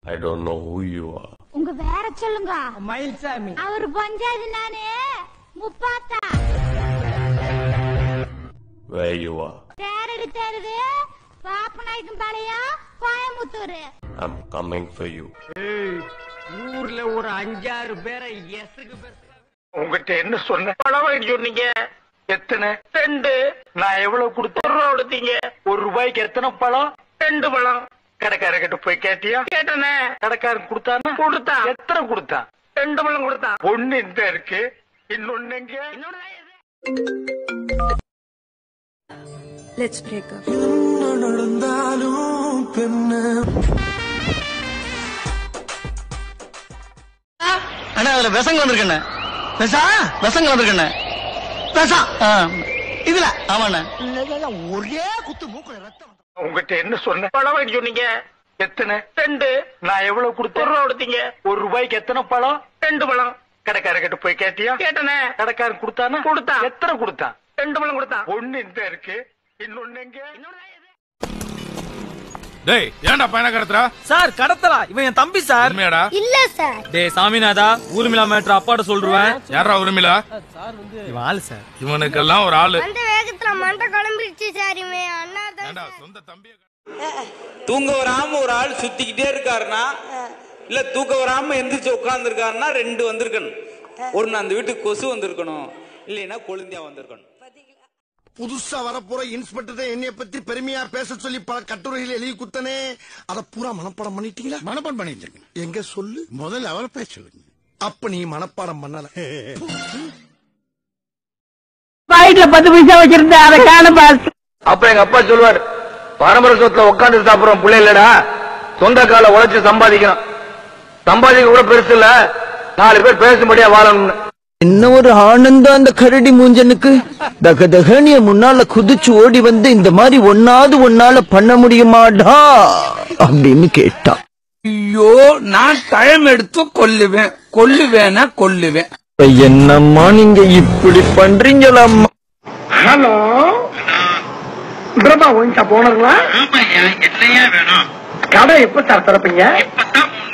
I don't know who you are. உங்க வேற சொல்லுங்க மயில்சாமி அவர் பஞ்சாயத்து நானே முப்பாத்தா Where you are. தேரடி தேருது Pappanaickam Palayam Coimbatore I'm coming for you. ஊர்ல ஒரு அஞ்சாறு பேரை எசுக்கு பேச உங்ககிட்ட என்ன சொன்ன பழம் வாங்கி சொன்னீங்க எத்தனை ரெண்டு நான் எவ்வளவு கொடுத்தேன் ஒரு ரூபா கொடுத்தீங்க ஒரு ரூபாய்க்கு எத்தனை பழம் ரெண்டு பழம் கடைக்காரர்கிட்ட போய் கேட்டியா கேட்டனே கடைக்காரன் கொடுத்தானா கொடுத்தான் எத்தனை கொடுத்தான் ரெண்டு பழம் கொடுத்தான் ஒண்ணு இந்த இருக்கு இன்னொன்னு எங்க Let's break up. அண்ணா அதுல விசங்க வந்திருக்கண்ணே விசா விசங்க வந்திருக்கண்ணே விசா இதுல ஆமாண்ணே ஒரே குத்து மூக்குல ரத்தம் உங்ககிட்ட என்ன சொன்ன பழம் வாங்கி சொன்னீங்க எத்தனை ரெண்டு நான் எவ்வளவு கொடுத்தேன் ஒரு ரூபா கொடுத்தீங்க ஒரு ரூபாய்க்கு எத்தனை பழம் ரெண்டு பழம் கடைக்காரர்கிட்ட போய் கேட்டியா கேட்டனே கடைக்காரன் கொடுத்தானா கொடுத்தான் எத்தனை கொடுத்தான் ரெண்டு பழம் கொடுத்தான் ஒண்ணு இந்த இருக்கு இன்னொன்னு எங்க டேய் ஏன்டா பையனை கடத்துறா சார் கடத்தலா இவன் என் தம்பி சார் உண்மையாடா இல்ல சார் டேய் சாமிநாதா ஊர்மிளா மேட்ரு அப்பாட்ட சொல்றேன் யாரா உரிமையில இவன் ஆளு சார் இவனுக்கெல்லாம் ஒரு ஆளு அந்த வேகத்துல மண்டை குழம்பிடுச்சு சார் இவன் அண்ணா ஏன்டா சொந்த தம்பிய தூங்க வராம ஒரு ஆள் சுத்திக்கிட்டே இருக்காருன்னா இல்ல தூக்க வராம எந்திரிச்சு உட்கார்ந்து இருக்காருன்னா ரெண்டு வந்திருக்கணும் ஒண்ணு அந்த வீட்டுக்கு கொசு வந்திருக்கணும் இல்லைன்னா கொழுந்தியா வந்திருக்கணும் புதுசா வரப்போற இன்ஸ்பெக்டர் என்னைய பத்தி பெருமையா பேச சொல்லி பல கட்டுரைகள் எழுதி குத்தனே அத பூரா மனப்பாடம் பண்ணிட்டீங்களா மனப்பாடம் பண்ணிட்டேங்க எங்க சொல்லு முதல்ல அவரை பேச சொல்லுங்க அப்ப நீ மனப்பாடம் பண்ணல பாக்கெட்ல பத்து பைசா வச்சிருந்தேன் அதை காண பாஸ் அப்ப எங்க அப்பா சொல்லுவார் பரம்பரை சொத்துல உட்காந்து சாப்பிடுறோம் பிள்ளை இல்லடா சொந்த கால உழைச்சு சம்பாதிக்கணும் சம்பாதிக்க கூட பெருசு இல்ல நாலு பேர் பேசும்படியா வாழணும்னு என்ன ஒரு ஆனந்தம் அந்த கரடி மூஞ்சனுக்கு தக தகனிய முன்னால குதிச்சு ஓடி வந்து இந்த மாதிரி ஒன்னாவது ஒன்னால பண்ண முடியுமாடா அப்படின்னு கேட்டான் ஐயோ நான் டைம் எடுத்து கொல்லுவேன் கொல்லுவேனா கொல்லுவேன் என்னம்மா நீங்க இப்படி பண்றீங்களம்மா ஹலோ பிரபா ஒயின்ஷா போனதுங்களா கடை எப்ப சார் திறப்பீங்க